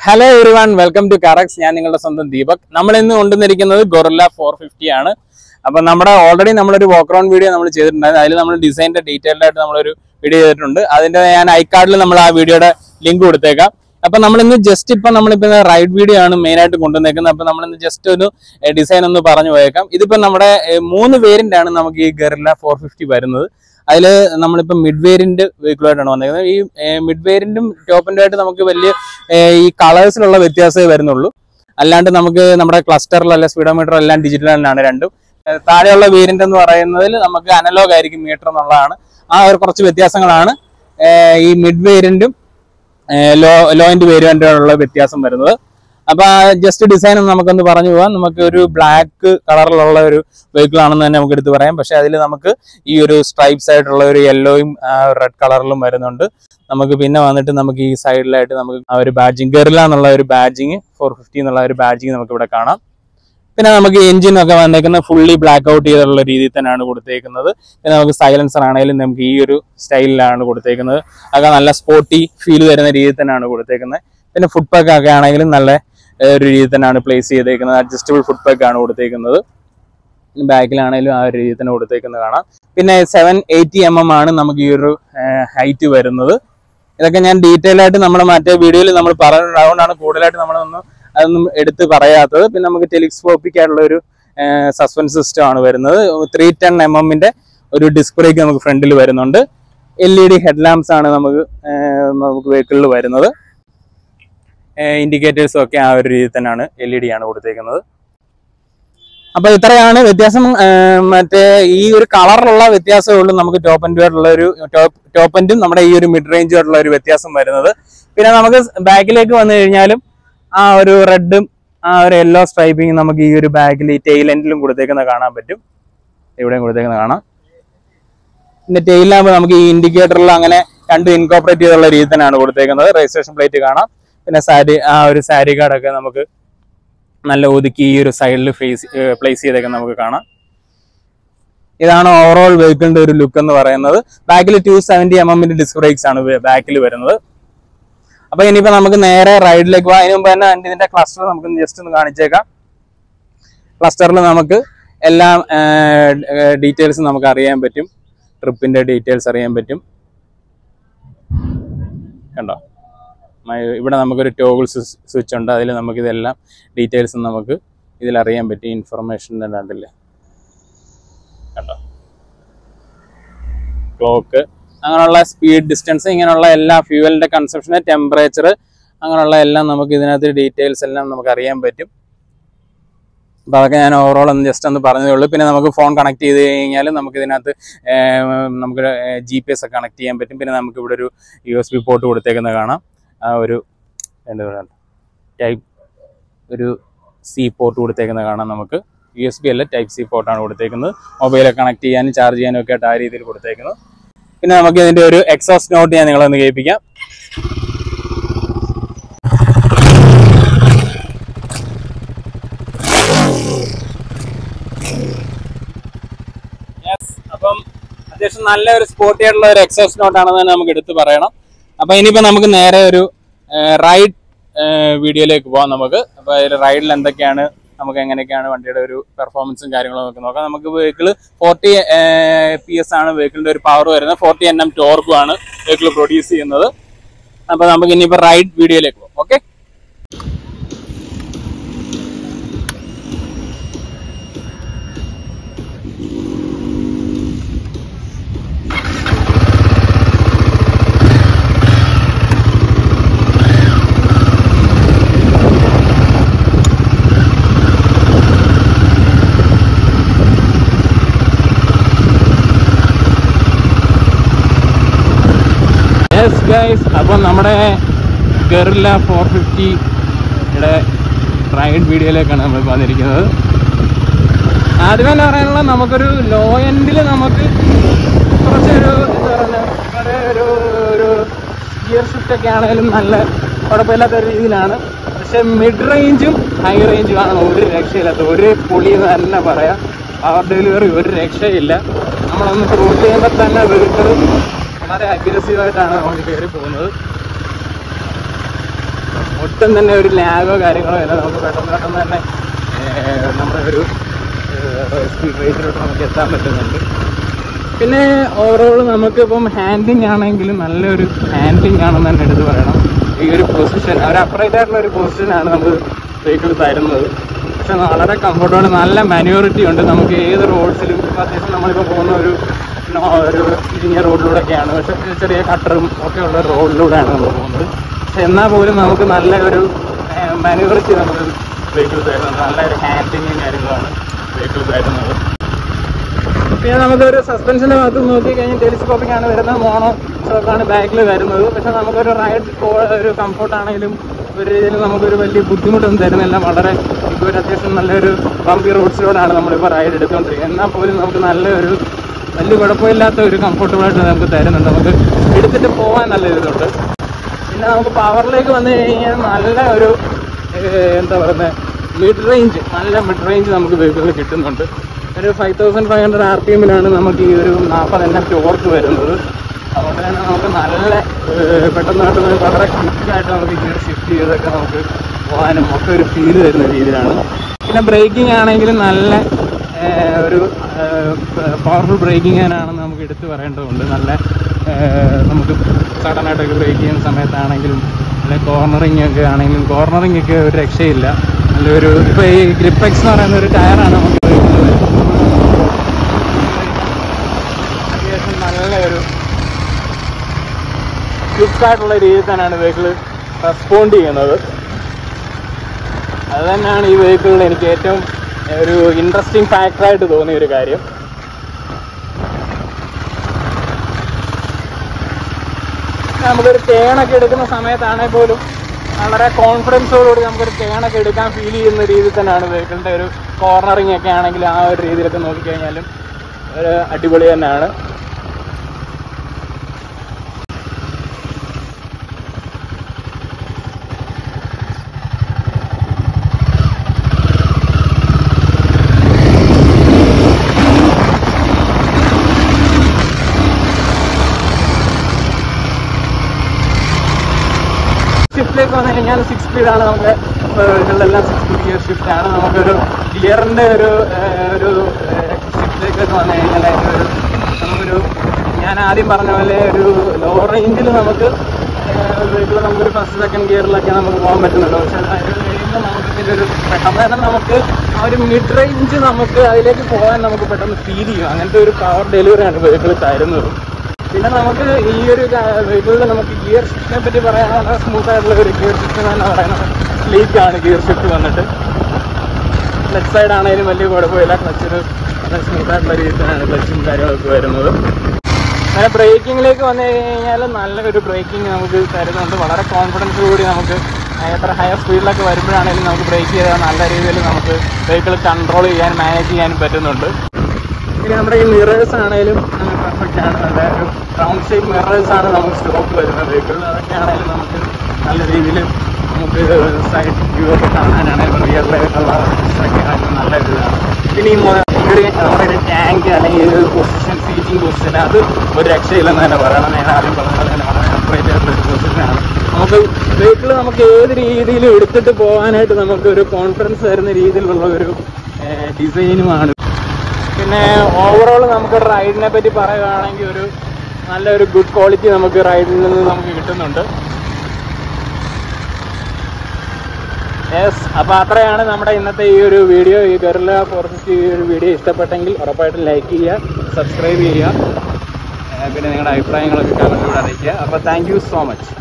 hello everyone welcome to കറക്സ് ഞാൻ നിങ്ങളുടെ സ്വന്തം ദീപക് നമ്മൾ ഇന്ന് കൊണ്ടുവന്നിരിക്കുന്നത് ഗൊറില്ല ഫോർ ഫിഫ്റ്റി ആണ് അപ്പൊ നമ്മുടെ ഓൾറെഡി നമ്മളൊരു വോക്ക് റൗണ്ട് വീഡിയോ നമ്മൾ ചെയ്തിട്ടുണ്ടായിരുന്നു അതിൽ നമ്മൾ ഡിസൈനിന്റെ ഡീറ്റെയിൽഡ് ആയിട്ട് നമ്മളൊരു വീഡിയോ ചെയ്തിട്ടുണ്ട് അതിന്റെ ഞാൻ ഐക്കാർഡിൽ നമ്മൾ ആ വീഡിയോയുടെ ലിങ്ക് കൊടുത്തേക്കാം അപ്പൊ നമ്മൾ ഇന്ന് ജസ്റ്റ് ഇപ്പൊ നമ്മളിപ്പോ റൈഡ് വീഡിയോ ആണ് മെയിൻ ആയിട്ട് കൊണ്ടുവന്നേക്കുന്നത് അപ്പൊ നമ്മൾ ഇന്ന് ജസ്റ്റ് ഒരു ഡിസൈൻ ഒന്ന് പറഞ്ഞു പോയേക്കാം ഇതിപ്പോ നമ്മുടെ ഏർ, മൂന്ന് വേരിയന്റ് ആണ് നമുക്ക് ഈ ഗറില്ല ഫോർ ഫിഫ്റ്റി വരുന്നത് അതിൽ നമ്മളിപ്പോൾ മിഡ് വേരിയന്റ് വെഹിക്കിളായിട്ടാണ് വന്നേക്കുന്നത് ഈ മിഡ് വേരിയന്റും ടോപ്പിന്റെ ആയിട്ട് നമുക്ക് വലിയ ഏർ, ഈ കളേഴ്സിലുള്ള വ്യത്യാസമേ വരുന്നുള്ളൂ അല്ലാണ്ട് നമുക്ക് നമ്മുടെ ക്ലസ്റ്ററിലല്ല സ്പീഡോമീറ്റർ എല്ലാം ഡിജിറ്റലാണ് രണ്ടും ഏർ, താഴെയുള്ള വേരിയന്റ് എന്ന് പറയുന്നതിൽ നമുക്ക് അനലോഗ് ആയിരിക്കും മീറ്റർ എന്നുള്ളതാണ് ആ ഒരു കുറച്ച് വ്യത്യാസങ്ങളാണ് ഏർ, ഈ മിഡ് വേരിയന്റും ലോ ലോ എൻഡ് വേരിയന്റുള്ള വ്യത്യാസം വരുന്നത് അപ്പൊ ജസ്റ്റ് ഡിസൈൻ നമുക്കൊന്ന് പറഞ്ഞു പോവാം നമുക്ക് ഒരു ബ്ലാക്ക് കളറിലുള്ള ഒരു വെഹിക്കിൾ ആണെന്ന് തന്നെ നമുക്ക് എടുത്ത് പറയാം പക്ഷെ അതിൽ നമുക്ക് ഈ ഒരു സ്ട്രൈപ്സ് ആയിട്ടുള്ള ഒരു യെല്ലോയും റെഡ് കളറിലും വരുന്നുണ്ട് നമുക്ക് പിന്നെ വന്നിട്ട് നമുക്ക് ഈ സൈഡിലായിട്ട് നമുക്ക് ആ ഒരു ബാഡ്ജിങ് ഗറില എന്നുള്ള ഒരു ബാഡ്ജിങ് ഫോർ ഫിഫ്റ്റി എന്നുള്ള ഒരു ബാഡ്ജിങ് നമുക്ക് ഇവിടെ കാണാം പിന്നെ നമുക്ക് എഞ്ചിൻ ഒക്കെ വന്നേക്കുന്നത് ഫുള്ളി ബ്ലാക്ക് ഔട്ട് ചെയ്തിട്ടുള്ള രീതിയിൽ തന്നെയാണ് കൊടുത്തേക്കുന്നത് പിന്നെ നമുക്ക് സൈലൻസർ ആണെങ്കിലും നമുക്ക് ഈ ഒരു സ്റ്റൈലിലാണ് കൊടുത്തേക്കുന്നത് അതൊക്കെ നല്ല സ്പോർട്ടി ഫീൽ തരുന്ന രീതിയിൽ തന്നെയാണ് കൊടുത്തേക്കുന്നത് പിന്നെ ഫുഡ് പാക്ക് ഒക്കെ ആണെങ്കിലും നല്ല ഏർ, ഒരു രീതിയിൽ തന്നെയാണ് പ്ലേസ് ചെയ്തേക്കുന്നത് അഡ്ജസ്റ്റബിൾ ഫുഡ് പാക്ക് ആണ് കൊടുത്തേക്കുന്നത് ബാക്കിലാണെങ്കിലും ആ ഒരു രീതിയിൽ തന്നെ കൊടുത്തേക്കുന്നത് കാണാം പിന്നെ സെവൻ എയ്റ്റി എം എം ആണ് നമുക്ക് ഈ ഒരു ഹൈറ്റ് വരുന്നത് ഇതൊക്കെ ഞാൻ ഡീറ്റെയിൽ ആയിട്ട് നമ്മുടെ മറ്റേ വീഡിയോയിൽ നമ്മൾ പറഞ്ഞതുകൊണ്ടാണ് കൂടുതലായിട്ട് നമ്മളൊന്നും അതൊന്നും എടുത്ത് പറയാത്തത് പിന്നെ നമുക്ക് ടെലിസ്കോപ്പിക് ആയിട്ടുള്ള ഒരു സസ്പെൻസ് സിസ്റ്റം ആണ് വരുന്നത് ത്രീ ടെൻ എം എമ്മിന്റെ ഒരു ഡിസ്ക് ബ്രേക്ക് നമുക്ക് ഫ്രണ്ടിൽ വരുന്നുണ്ട് L E D head lamps ആണ് നമുക്ക് ഏർ, നമുക്ക് വെഹിക്കിളിൽ വരുന്നത് ഇൻഡിക്കേറ്റേഴ്സും ഒക്കെ ആ ഒരു രീതിയിൽ തന്നെയാണ് എൽ ഇ ഡി ആണ് കൊടുത്തേക്കുന്നത് അപ്പൊ ഇത്രയാണ് വ്യത്യാസം ഏർ, മറ്റേ ഈ ഒരു കളറിലുള്ള വ്യത്യാസമേ ഉള്ളൂ നമുക്ക് ടോപ്പ് ആൻഡ് ആയിട്ടുള്ള ഒരു ടോപ്പ് ടോപ്പ് ആൻഡും നമ്മുടെ ഈ ഒരു മിഡ് റേഞ്ചും ആയിട്ടുള്ള ഒരു വ്യത്യാസം വരുന്നത് പിന്നെ നമുക്ക് ബാക്കിലേക്ക് വന്നു കഴിഞ്ഞാലും ആ ഒരു റെഡും ആ ഒരു യെല്ലോ സ്ട്രൈപ്പിങ് നമുക്ക് ഈ ഒരു ബാഗിൽ ഈ ടെയിൽ എൻഡിലും കൊടുത്തേക്കുന്നത് കാണാൻ പറ്റും ഇവിടെയും കൊടുത്തേക്കുന്നത് കാണാം പിന്നെ ടെയിലാകുമ്പോൾ നമുക്ക് ഈ ഇൻഡിക്കേറ്ററിൽ അങ്ങനെ രണ്ടും ഇൻകോപ്പറേറ്റ് ചെയ്തുള്ള രീതി തന്നെയാണ് കൊടുത്തേക്കുന്നത് രജിസ്ട്രേഷൻ പ്ലേറ്റ് കാണാം പിന്നെ സാരി ആ ഒരു സാരി കാർഡൊക്കെ നമുക്ക് നല്ല ഒതുക്കി ഈ ഒരു സൈഡിൽ ഫേസ് പ്ലേസ് ചെയ്തൊക്കെ നമുക്ക് കാണാം ഇതാണ് ഓവറോൾ വെഹിക്കിളിന്റെ ഒരു ലുക്ക് എന്ന് പറയുന്നത് ബാക്കിൽ ടു സെവന്റി എം എമ്മിന്റെ ഡിസ്ക് ബ്രേക്സ് ആണ് ബാക്കിൽ വരുന്നത് അപ്പൊ ഇനിയിപ്പോ നമുക്ക് നേരെ റൈഡിലേക്ക് പോകാം അതിന് മുമ്പ് തന്നെ അതിന്റെ ഇതിന്റെ ക്ലസ്റ്റർ നമുക്ക് ജസ്റ്റ് ഒന്ന് കാണിച്ചേക്കാം ക്ലസ്റ്ററിൽ നമുക്ക് എല്ലാ ഡീറ്റെയിൽസും നമുക്ക് അറിയാൻ പറ്റും ട്രിപ്പിന്റെ ഡീറ്റെയിൽസ് അറിയാൻ പറ്റും കണ്ടോ മ- ഇവിടെ നമുക്കൊരു ടോഗിൾ സ്വിച്ച് ഉണ്ട് അതിൽ നമുക്ക് ഇതെല്ലാം ഡീറ്റെയിൽസ് നമുക്ക് ഇതിൽ അറിയാൻ പറ്റും ഇൻഫർമേഷൻ കണ്ടില്ലേ കണ്ടോ ക്ലോക്ക് അങ്ങനെയുള്ള സ്പീഡ് ഡിസ്റ്റൻസ് ഇങ്ങനെയുള്ള എല്ലാ ഫ്യൂവലിന്റെ കൺസപ്ഷന് ടെമ്പറേച്ചർ അങ്ങനെയുള്ള എല്ലാം നമുക്ക് ഇതിനകത്ത് ഡീറ്റെയിൽസ് എല്ലാം നമുക്ക് അറിയാൻ പറ്റും അപ്പോൾ അതൊക്കെ ഞാൻ ഓവറോൾ ഒന്ന് ജസ്റ്റ് ഒന്ന് പറഞ്ഞതേ ഉള്ളൂ പിന്നെ നമുക്ക് ഫോൺ കണക്ട് ചെയ്ത് കഴിഞ്ഞാൽ നമുക്ക് ഇതിനകത്ത് ഏർ, നമുക്ക് ജി പി എസ് ഒക്കെ കണക്ട് ചെയ്യാൻ പറ്റും പിന്നെ നമുക്ക് ഇവിടെ ഒരു യു എസ് ബി പോർട്ട് കൊടുത്തേക്കുന്നത് കാണാം ആ ഒരു ടൈപ്പ് ഒരു സി പോർട്ട് കൊടുത്തേക്കുന്നത് കാണാം നമുക്ക് യു എസ് ബി അല്ല ടൈപ്പ് സി പോർട്ടാണ് കൊടുത്തേക്കുന്നത് മൊബൈലൊക്കെ കണക്ട് ചെയ്യാനും ചാർജ് ചെയ്യാനും ഒക്കെ ആയിട്ട് ആ രീതിയിൽ കൊടുത്തേക്കുന്നത് പിന്നെ നമുക്ക് ഇതിന്റെ ഒരു എക്സോസ് നോട്ട് ഞാൻ നിങ്ങളൊന്ന് കേൾപ്പിക്കാം യെസ് അപ്പം അത്യാവശ്യം നല്ല ഒരു സ്പോർട്ടി ആയിട്ടുള്ള ഒരു എക്സോസ് നോട്ടാണെന്ന് തന്നെ നമുക്ക് എടുത്ത് പറയണം അപ്പൊ ഇനിയിപ്പോ നമുക്ക് നേരെ ഒരു റൈഡ് വീഡിയോയിലേക്ക് പോകാം നമുക്ക് അപ്പൊ അതിൽ റൈഡിൽ എന്തൊക്കെയാണ് നമുക്ക് എങ്ങനെയൊക്കെയാണ് വണ്ടിയുടെ ഒരു പെർഫോമൻസും കാര്യങ്ങളും നമുക്ക് നോക്കാം നമുക്ക് വെഹിക്കിൾ ഫോർട്ടി പി എസ് ആണ് വെഹിക്കിളിന്റെ ഒരു പവർ വരുന്നത് ഫോർട്ടി എൻ എം ടോർക്കും ആണ് വെഹിക്കിൾ പ്രൊഡ്യൂസ് ചെയ്യുന്നത് അപ്പൊ നമുക്ക് ഇനിയിപ്പോ റൈഡ് വീഡിയോയിലേക്ക് പോകാം ഓക്കെ യെസ് ഗൈസ് അപ്പം നമ്മുടെ ഗറില്ല ഫോർ ഫിഫ്റ്റിയുടെ റൈഡ് വീഡിയോയിലേക്കാണ് നമ്മൾ വന്നിരിക്കുന്നത് ആദ്യമേ തന്നെ പറയാനുള്ള നമുക്കൊരു ലോ എൻഡിൽ നമുക്ക് കുറച്ചൊരു എന്താ പറയുക ഒരു ഒരു ഗിയർ ഷിഫ്റ്റ് ഒക്കെ ആണെങ്കിലും നല്ല കുഴപ്പമില്ലാത്ത രീതിയിലാണ് പക്ഷെ മിഡ് റേഞ്ചും ഹൈ റേഞ്ചും ആണ് ഒരു രക്ഷയില്ലാത്ത ഒരു പൊളി എന്ന് തന്നെ പറയാം പവർ ഡെലിവറി ഒരു രക്ഷയില്ല നമ്മളൊന്ന് ക്രൂസ് ചെയ്യുമ്പോൾ തന്നെ വെഹിക്കിൾ വളരെ അഗ്രസീവായിട്ടാണ് നമ്മൾ കയറി പോകുന്നത് ഒട്ടും തന്നെ ഒരു ലാഗോ കാര്യങ്ങളോ ഇല്ല നമുക്ക് പെട്ടെന്ന് പെട്ടെന്ന് തന്നെ ഏർ, നമ്മുടെ ഒരു സ്പീഡ് റേസിലോട്ട് നമുക്ക് എത്താൻ പറ്റുന്നുണ്ട് പിന്നെ ഓവറോൾ നമുക്കിപ്പം ഹാൻഡിങ് ആണെങ്കിലും നല്ലൊരു ഹാൻഡിങ് ആണെന്ന് തന്നെ എടുത്ത് പറയണം ഈ ഒരു പൊസിഷൻ ഒരു അപ്രൈറ്റ് ആയിട്ടുള്ള ഒരു പൊസിഷനാണ് നമുക്ക് വെഹിക്കിൾ തരുന്നത് പക്ഷെ വളരെ കംഫർട്ടബിൾ നല്ല മാനുവറിറ്റി ഉണ്ട് നമുക്ക് ഏത് റോഡ്സിലും ഇപ്പം അത്യാവശ്യം നമ്മളിപ്പോൾ പോകുന്ന ഒരു നോ- ഒരു ഇരിഞ്ഞ റോഡിലൂടെയൊക്കെയാണ് പക്ഷെ ചെറിയ കട്ടറും ഒക്കെ ഉള്ള റോഡിലൂടെയാണ് നമ്മൾ പോകുന്നത് പക്ഷെ എന്നാൽ പോലും നമുക്ക് നല്ല ഒരു മാനുവറിറ്റി നമുക്ക് വെഹിക്കിൾ തരുന്നത് നല്ല ഒരു ഹാൻഡിങ്ങും കാര്യങ്ങളാണ് വെഹിക്കിൾ തരുന്നത് പിന്നെ നമുക്കൊരു സസ്പെൻഷന്റെ ഭാഗത്ത് നോക്കി കഴിഞ്ഞാൽ ടെലിസ്കോപ്പിക് ആണ് വരുന്നത് മോണോ ഷോക്കാണ് ബാക്കിൽ വരുന്നത് പക്ഷെ നമുക്കൊരു റൈഡ് ഒരു കംഫർട്ട് ആണെങ്കിലും ഒരു രീതിയിൽ നമുക്കൊരു വലിയ ബുദ്ധിമുട്ടൊന്നും തരുന്നില്ല വളരെ ഇപ്പോൾ ഒരു അത്യാവശ്യം നല്ലൊരു ബമ്പി റോഡ്സിലൂടെയാണ് നമ്മളിപ്പോൾ റൈഡ് എടുത്തുകൊണ്ടിരിക്കുന്നത് എന്നാൽ പോലും നമുക്ക് നല്ലൊരു വലിയ കുഴപ്പമില്ലാത്ത ഒരു കംഫർട്ടബിൾ ആയിട്ട് നമുക്ക് തരുന്നുണ്ട് നമുക്ക് എടുത്തിട്ട് പോകാൻ നല്ല ഇതുണ്ട് പിന്നെ നമുക്ക് പവറിലേക്ക് വന്നു കഴിഞ്ഞാൽ നല്ല ഒരു ഏഹ്, എന്താ പറയുന്നത് മിഡ് റേഞ്ച് നല്ല മിഡ് റേഞ്ച് നമുക്ക് വെഹിക്കിളിൽ കിട്ടുന്നുണ്ട് ഒരു five thousand five hundred R P എമ്മിലാണ് നമുക്ക് ഈ ഒരു നാൽപ്പത് എണ്ണം ടോർക്ക് വരുന്നത് അതുകൊണ്ട് തന്നെ നമുക്ക് നല്ല ഏഹ്, പെട്ടെന്ന് പെട്ടെന്ന് വളരെ ക്വിക്കായിട്ട് നമുക്ക് ഗിയർ ഷിഫ്റ്റ് ചെയ്തൊക്കെ നമുക്ക് പോകാനും ഒക്കെ ഒരു ഫീൽ തരുന്ന രീതിയിലാണ് പിന്നെ ബ്രേക്കിംഗ് ആണെങ്കിലും നല്ല ഏഹ്, ഒരു പവർഫുൾ ബ്രേക്കിംഗ് ആണെന്ന് നമുക്ക് എടുത്തു പറയേണ്ടതുണ്ട് നല്ല ഏഹ്, നമുക്ക് സഡനായിട്ടൊക്കെ ബ്രേക്ക് ചെയ്യുന്ന സമയത്താണെങ്കിലും അല്ലെങ്കിൽ കോർണറിങ് ഒക്കെ ആണെങ്കിലും കോർണറിങ് ഒക്കെ ഒരു രക്ഷയില്ല നല്ലൊരു ഇപ്പോൾ ഈ ഗ്രിപ്പെക്സ് എന്ന് പറയുന്ന ഒരു ടയറാണ് നമുക്ക് ഉപയോഗിക്കുന്നത് അത്യാവശ്യം നല്ല ഒരു ക്വിക്കായിട്ടുള്ള രീതിയിൽ തന്നെയാണ് വെഹിക്കിൾ റെസ്പോണ്ട് ചെയ്യുന്നത് അത് തന്നെയാണ് ഈ വെഹിക്കിളിൽ എനിക്ക് ഏറ്റവും ഒരു ഇൻട്രസ്റ്റിംഗ് ഫാക്ടറായിട്ട് തോന്നിയ ഒരു കാര്യം നമുക്കൊരു ടേണൊക്കെ എടുക്കുന്ന സമയത്താണെങ്കിൽ പോലും വളരെ കോൺഫിഡൻസോടുകൂടി നമുക്കൊരു ടേണൊക്കെ എടുക്കാൻ ഫീൽ ചെയ്യുന്ന രീതിയിൽ തന്നെയാണ് വെഹിക്കിളിൻ്റെ ഒരു കോർണറിങ് ഒക്കെ ആണെങ്കിൽ ആ ഒരു രീതിയിലൊക്കെ നോക്കിക്കഴിഞ്ഞാലും ഒരു അടിപൊളി തന്നെയാണ് ഷിഫ്റ്റിലേക്ക് വന്നു കഴിഞ്ഞാൽ സിക്സ് സ്പീഡാണ് നമുക്ക് ഇതിലെല്ലാം സിക്സ് സ്പീഡ് ഗിയർ ഷിഫ്റ്റ് ആണ് നമുക്കൊരു ഗിയറിൻ്റെ ഒരു ഏഹ്, ഒരു ഷിഫ്റ്റിലേക്കൊക്കെ വന്നു കഴിഞ്ഞാൽ അതിൻ്റെ ഒരു നമുക്കൊരു ഞാൻ ആദ്യം പറഞ്ഞ പോലെ ഒരു ലോ റേഞ്ചിൽ നമുക്ക് വെഹിക്കിൾ നമുക്കൊരു ഫസ്റ്റ് സെക്കൻഡ് ഗിയറിലൊക്കെ നമുക്ക് പോകാൻ പറ്റുന്നുണ്ട് പക്ഷേ അത് കഴിയുമ്പോൾ നമുക്ക് ഇതിൻ്റെ ഒരു പെട്ടെന്ന് തന്നെ നമുക്ക് ആ ഒരു മിഡ് റേഞ്ച് നമുക്ക് അതിലേക്ക് പോകാൻ നമുക്ക് പെട്ടെന്ന് ഫീൽ ചെയ്യും അങ്ങനത്തെ ഒരു പവർ ഡെലിവറിയാണ് വെഹിക്കിൾ തരുന്നത് പിന്നെ നമുക്ക് ഈ ഒരു വെഹിക്കിളിൽ നമുക്ക് ഗിയർ ഷിഫ്റ്റിനെ പറ്റി പറയാനുള്ള സ്മൂത്ത് ആയിട്ടുള്ള ഒരു ഗിയർ ഷിഫ്റ്റ് തന്നെ പറയുന്നത് സ്ലീക്ക് ആണ് ഗിയർ ഷിഫ്റ്റ് വന്നിട്ട് ലെഫ്റ്റ് സൈഡ് ആണെങ്കിലും വലിയ കുഴപ്പമില്ല ക്ലച്ചിന് നല്ല സ്മൂത്ത് ആയിട്ടുള്ള രീതിയിലാണ് ക്ലച്ചും കാര്യങ്ങളൊക്കെ വരുന്നത് അങ്ങനെ ബ്രേക്കിങ്ങിലേക്ക് വന്നു കഴിഞ്ഞാൽ നല്ലൊരു ബ്രേക്കിംഗ് നമുക്ക് തരുന്നുണ്ട് വളരെ കോൺഫിഡൻസ് കൂടി നമുക്ക് എത്ര ഹയർ സ്പീഡിലൊക്കെ വരുമ്പോഴാണെങ്കിലും നമുക്ക് ബ്രേക്ക് ചെയ്താൽ നല്ല രീതിയിൽ നമുക്ക് വെഹിക്കിൾ കൺട്രോൾ ചെയ്യാൻ മാനേജ് ചെയ്യാനും പറ്റുന്നുണ്ട് പിന്നെ നമ്മുടെ ഈ മിറേഴ്സ് ആണെങ്കിലും പെർഫെക്റ്റ് ആണ് നല്ല ഒരു റൗണ്ട് ഷേപ്പ് മിറേഴ്സ് ആണ് നമുക്ക് സ്റ്റോക്ക് വരുന്നത് വെഹിക്കിളിൽ അതൊക്കെ ആണെങ്കിലും നമുക്ക് നല്ല രീതിയിൽ നമുക്ക് സൈഡ് വ്യൂ ഒക്കെ കാണാനാണെങ്കിലും റിയർ ലൈഫുള്ള ഒക്കെ ആണെങ്കിലും നല്ല ഒരു ഇതാണ് പിന്നെ ഈ മൊ- ഒരു നമ്മുടെ ഒരു ടാങ്ക് അല്ലെങ്കിൽ ഒരു പൊസിഷൻ സീറ്റിംഗ് പൊസിഷൻ അത് ഒരു രക്ഷയില്ലെന്ന് തന്നെ പറയണം ഞാൻ ആദ്യം പറഞ്ഞ പോലെ തന്നെ വളരെ സെപ്പറേറ്റ് ആയിട്ടുള്ള ഒരു പൊസിഷനാണ് നമുക്ക് വെഹിക്കിൾ നമുക്ക് ഏത് രീതിയിലും എടുത്തിട്ട് പോകാനായിട്ട് നമുക്ക് ഒരു കോൺഫിഡൻസ് തരുന്ന രീതിയിലുള്ള ഒരു ഡിസൈനുമാണ് പിന്നെ ഓവറോൾ നമുക്ക് റൈഡിനെ പറ്റി പറയുകയാണെങ്കിൽ ഒരു നല്ലൊരു ഗുഡ് ക്വാളിറ്റി നമുക്ക് റൈഡിൽ നിന്ന് നമുക്ക് കിട്ടുന്നുണ്ട് യെസ് അപ്പോൾ അത്രയാണ് നമ്മുടെ ഇന്നത്തെ ഈ ഒരു വീഡിയോ ഈ ഗറില ഫോറസ്റ്റ് ഈ ഒരു വീഡിയോ ഇഷ്ടപ്പെട്ടെങ്കിൽ ഉറപ്പായിട്ടും ലൈക്ക് ചെയ്യുക സബ്സ്ക്രൈബ് ചെയ്യുക ഏഹ് പിന്നെ നിങ്ങളുടെ അഭിപ്രായങ്ങളൊക്കെ കമൻറ്റിലൂടെ അറിയിക്കുക അപ്പോൾ താങ്ക് യു സോ മച്ച്